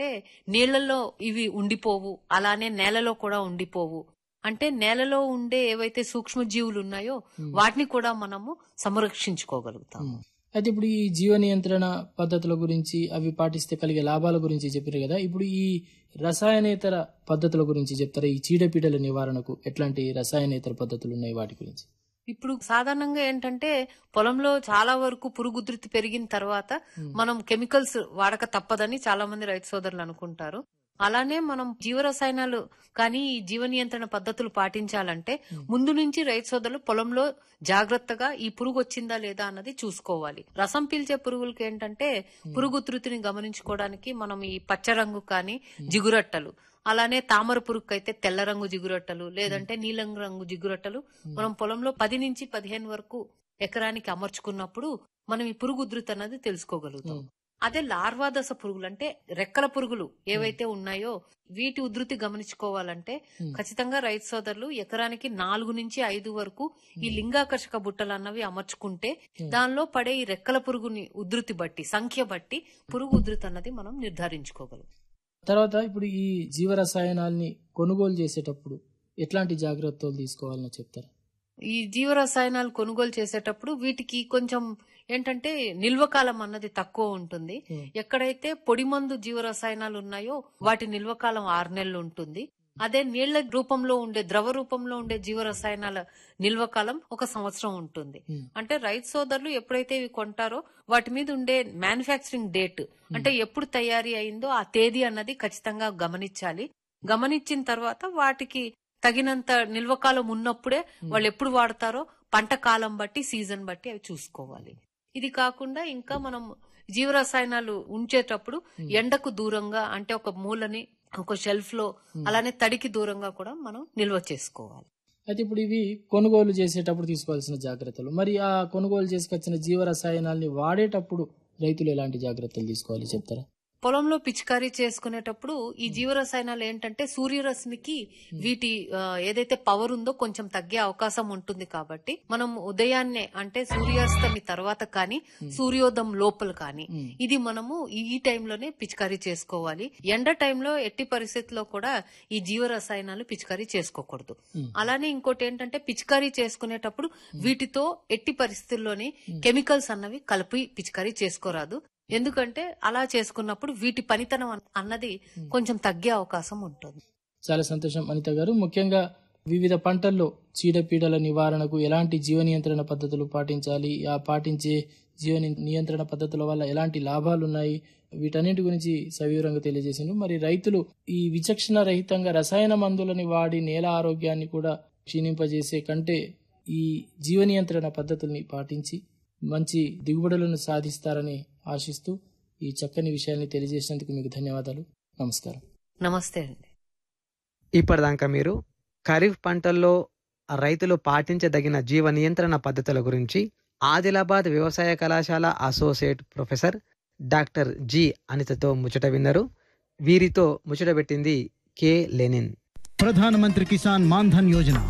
ఏంటంటే నీళ్లలో ఇవి ఉండిపోవు అలానే నేలలో కూడా ఉండిపోవు అంటే నేలలో ఉండే ఏవైతే సూక్ష్మజీవులు ఉన్నాయో వాటిని కూడా మనము సంరక్షించుకోగలుగుతాం ఉమ్. అయితే ఇప్పుడు ఈ జీవ నియంత్రణ పద్ధతుల గురించి అవి పాటిస్తే కలిగే లాభాల గురించి చెప్పారు కదా ఇప్పుడు ఈ రసాయనేతర పద్ధతుల గురించి చెప్తారా ఈ చీడపీడల నివారణకు ఎట్లాంటి రసాయనేతర పద్ధతులు ఉన్నాయి వాటి గురించి ఇప్పుడు సాధారణంగా ఏంటంటే పొలంలో చాలా వరకు పురుగు ఉధృతి పెరిగిన తర్వాత మనం కెమికల్స్ వాడక తప్పదని చాలా మంది రైతు సోదరులు అనుకుంటారు అలానే మనం జీవరసాయనాలు కానీ ఈ జీవ నియంత్రణ పద్ధతులు పాటించాలంటే ముందు నుంచి రైతు సోదరులు పొలంలో జాగ్రత్తగా ఈ పురుగు వచ్చిందా లేదా అన్నది చూసుకోవాలి రసం పీల్చే పురుగులకి ఏంటంటే పురుగు ఉధృతిని గమనించుకోవడానికి మనం ఈ పచ్చ రంగు కానీ జిగురట్టలు అలానే తామర పురుగు అయితే తెల్ల రంగు జిగురొట్టలు లేదంటే నీలం రంగు జిగురొట్టలు మనం పొలంలో పది నుంచి పదిహేను వరకు ఎకరానికి అమర్చుకున్నప్పుడు మనం ఈ పురుగు ఉధృతి అన్నది తెలుసుకోగలుగుతాం ఉమ్. అదే లార్వా దశ పురుగులు అంటే రెక్కల పురుగులు ఏవైతే ఉన్నాయో వీటి ఉధృతి గమనించుకోవాలంటే ఉమ్. ఖచ్చితంగా రైతు సోదరులు ఎకరానికి నాలుగు నుంచి ఐదు వరకు ఈ లింగాకర్షక బుట్టలు అన్నవి అమర్చుకుంటే దానిలో పడే ఈ రెక్కల పురుగుని ఉధృతి బట్టి సంఖ్య బట్టి పురుగు ఉధృతి అన్నది మనం నిర్ధారించుకోగలం తర్వాత ఇప్పుడు ఈ జీవ రసాయనాల్ని కొనుగోలు చేసేటప్పుడు ఎట్లాంటి జాగ్రత్తలు తీసుకోవాలని చెప్తారా ఈ జీవరసాయనాలు కొనుగోలు చేసేటప్పుడు వీటికి కొంచెం ఏంటంటే నిల్వ కాలం అన్నది తక్కువ ఉంటుంది Hmm. ఎక్కడైతే పొడి మందు జీవరసాయనాలు ఉన్నాయో వాటి నిల్వ కాలం ఆరు నెలలు ఉంటుంది అదే నీళ్ల రూపంలో ఉండే ద్రవ రూపంలో ఉండే జీవరసాయనాల నిల్వ కాలం ఒక సంవత్సరం ఉంటుంది Hmm. అంటే రైతు సోదరులు ఎప్పుడైతే ఇవి కొంటారో వాటి మీద ఉండే మ్యానుఫ్యాక్చరింగ్ డేట్ అంటే ఎప్పుడు తయారీ అయిందో ఆ తేదీ అన్నది ఖచ్చితంగా గమనించాలి గమనించిన తర్వాత వాటికి తగినంత నిల్వ కాలం ఉన్నప్పుడే వాళ్ళు ఎప్పుడు వాడతారో పంట కాలం బట్టి సీజన్ బట్టి అవి చూసుకోవాలి ఇది కాకుండా ఇంకా మనం జీవరసాయనాలు ఉంచేటప్పుడు ఎండకు దూరంగా అంటే ఒక మూలని ఒక షెల్ఫ్ లో అలానే తడికి దూరంగా కూడా మనం నిల్వ చేసుకోవాలి అయితే ఇప్పుడు ఇవి కొనుగోలు చేసేటప్పుడు తీసుకోవాల్సిన జాగ్రత్తలు మరి ఆ కొనుగోలు చేసుకొచ్చిన జీవ రసాయనాల్ని వాడేటప్పుడు రైతులు ఎలాంటి జాగ్రత్తలు తీసుకోవాలి చెప్తారా పొలంలో పిచికారీ చేసుకునేటప్పుడు ఈ జీవరసాయనాలు ఏంటంటే సూర్యరశ్మికి వీటి ఆ, ఏదైతే పవర్ ఉందో కొంచెం తగ్గే అవకాశం ఉంటుంది కాబట్టి మనం ఉదయాన్నే అంటే సూర్యాస్తమి తర్వాత కానీ సూర్యోదయం లోపల కానీ మ్మ్. ఇది మనము ఈ టైంలోనే పిచికారీ చేసుకోవాలి ఎండ టైంలో ఎట్టి పరిస్థితుల్లో కూడా ఈ జీవరసాయనాలు పిచికారీ చేసుకోకూడదు మ్మ్. అలానే ఇంకోటి ఏంటంటే పిచికారీ చేసుకునేటప్పుడు వీటితో ఎట్టి పరిస్థితుల్లోని కెమికల్స్ అన్నవి కలిపి పిచికారీ చేసుకోరాదు ఎందుకంటే అలా చేసుకున్నప్పుడు వీటి పనితనం అన్- అన్నది కొంచెం తగ్గే అవకాశం ఉంటుంది చాలా సంతోషం అనిత గారు ముఖ్యంగా వివిధ పంటల్లో చీడపీడల నివారణకు ఎలాంటి జీవ నియంత్రణ పద్ధతులు పాటించాలి ఆ పాటించే జీవ ని- నియంత్రణ పద్ధతుల వల్ల ఎలాంటి లాభాలు ఉన్నాయి వీటన్నిటి గురించి సవివరంగా తెలియజేసిండ్రు మరి రైతులు ఈ విచక్షణ రహితంగా రసాయన మందులని వాడి నేల ఆరోగ్యాన్ని కూడా క్షీణింపజేసే కంటే ఈ జీవ నియంత్రణ పద్ధతుల్ని పాటించి మంచి దిగుబడులను సాధిస్తారని ఆశిస్తూ ఈ చక్కని విషయాన్ని తెలియజేసినందుకు మీకు ధన్యవాదాలు నమస్కారం నమస్తే అండి ఇప్పటిదాకా మీరు ఖరీఫ్ పంటల్లో రైతులు పాటించదగిన జీవ నియంత్రణ పద్ధతుల గురించి ఆదిలాబాద్ వ్యవసాయ కళాశాల అసోసియేట్ ప్రొఫెసర్ డాక్టర్ జి అనితతో ముచ్చట విన్నారు వీరితో ముచ్చట పెట్టింది కె లెనిన్ ప్రధానమంత్రి కిసాన్ మాన్ధన్ యోజన